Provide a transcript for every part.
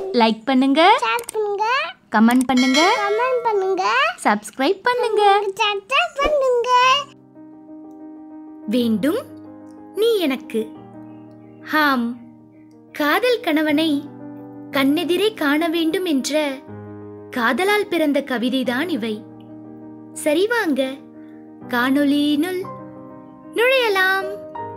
like பண்ணுங்க share பண்ணுங்க comment பண்ணுங்க கமெண்ட் பண்ணுங்க சப்ஸ்கிரைப் பண்ணுங்க சப்ஸ்கிரைப் பண்ணுங்க வேண்டும் நீ எனக்கு ஹாம் காதல் கணவனை கண்ணெதிரே காண வேண்டும் என்ற காதலால் பிறந்த கவிதைதான் இவை சரி வாங்க காணொளியினுள் நுழையலாம்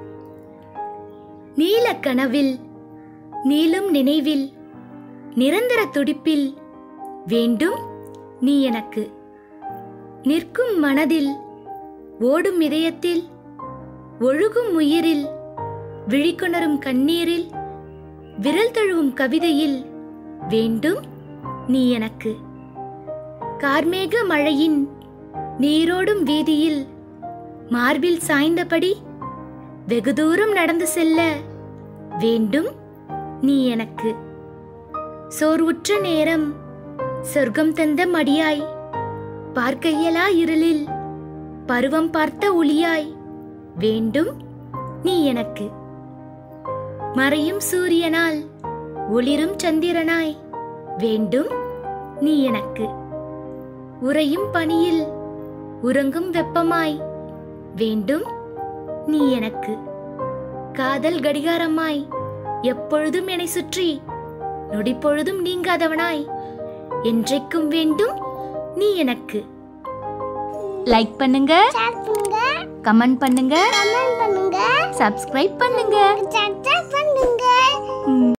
நீல கனவில் நீளும் நினைவில் நிரந்தர துடிப்பில் வேண்டும் நீ எனக்கு நிற்கும் மனதில் ஓடும் இதயத்தில் ஒழுகும் உயிரில் விழிக்கொணரும் கண்ணீரில் விரல் தழுவும் கவிதையில் வேண்டும் நீ எனக்கு கார்மேக மழையின் நீரோடும் வீதியில் மார்பில் சாய்ந்தபடி வெகு தூரம் நடந்து செல்ல வேண்டும் நீ எனக்கு சோர்வுற்ற நேரம் சொர்க்கம் தந்த மடியாய் பார்க்க இயலா இருளில் பருவம் பார்த்த ஒளியாய் வேண்டும் நீ எனக்கு மறையும் சூரியனால் ஒளிரும் சந்திரனாய் வேண்டும் நீ எனக்கு உறையும் பனியில் உறங்கும் வெப்பமாய் வேண்டும் நீ எனக்கு காதல் கடிகாரமாய் எப்பொழுதும் என்னை சுற்றி நொடிப்பொழுதும் நீங்காதவனாய் என்றைக்கும் வேண்டும் நீ எனக்கு லைக் பண்ணுங்க ஷேர் பண்ணுங்க கமெண்ட் பண்ணுங்க கமெண்ட் பண்ணுங்க சப்ஸ்கிரைப் பண்ணுங்க சப்ஸ்கிரைப் பண்ணுங்க